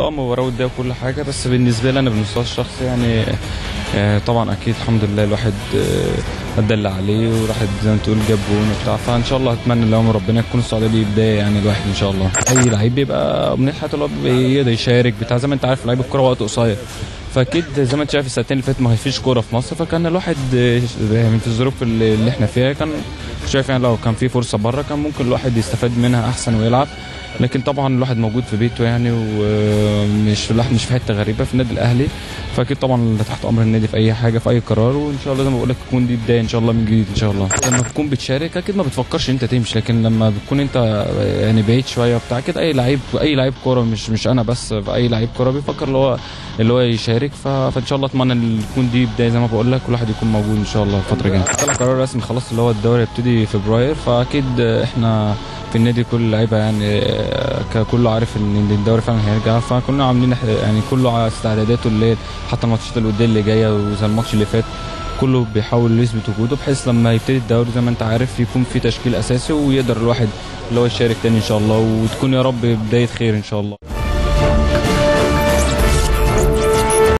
اه مباراه وديه وكل حاجه بس بالنسبه لي انا بالمستوى الشخصي يعني آه، طبعا اكيد الحمد لله الواحد آه، ادى اللي عليه وراحت زي ما تقول جاب جون وبتاع فان شاء الله اتمنى لو ربنا تكون السعوديه دي بدايه يعني الواحد ان شاء الله اي لعيب بيبقى امنيه حياته اللي هو بيبقى يقدر يشارك بتاع زي ما انت عارف لعيب الكوره وقت قصير فاكيد زي ما انت شايف السنتين اللي فاتت ما فيش كوره في مصر فكان الواحد آه، يعني في الظروف اللي اللي احنا فيها كان شايف يعني لو كان في فرصه بره كان ممكن الواحد يستفاد منها احسن ويلعب لكن طبعا الواحد موجود في بيته يعني ومش الواحد مش في حته غريبه في النادي الاهلي فاكيد طبعا اللي تحت امر النادي في اي حاجه في اي قرار وان شاء الله زي ما بقول لك تكون دي بدايه ان شاء الله من جديد ان شاء الله لما بتكون بتشارك اكيد ما بتفكرش انت تمشي لكن لما بتكون انت يعني بعيد شويه وبتاع كده اي لعيب اي لعيب كوره مش مش انا بس اي لعيب كوره بيفكر اللي هو اللي هو يشارك ف... فان شاء الله اتمنى ان تكون دي بدايه زي ما بقول لك والواحد يكون موجود ان شاء الله الفتره الجايه طلع قرار رسمي خلاص اللي هو الدوري يبتدي فبراير فاكيد احنا في النادي كل اللعيبه يعني آه، ك- كله عارف ان الدوري فعلا هيرجع فكنا عاملين إح- يعني كله على استعداداته اللي هي حتى الماتشات الوديه اللي جايه وزي الماتش اللي فات كله بيحاول يثبت وجوده بحيث لما يبتدي الدوري زي ما انت عارف يكون في تشكيل اساسي ويقدر الواحد اللي هو يشارك تاني ان شاء الله وتكون يا رب بدايه خير ان شاء الله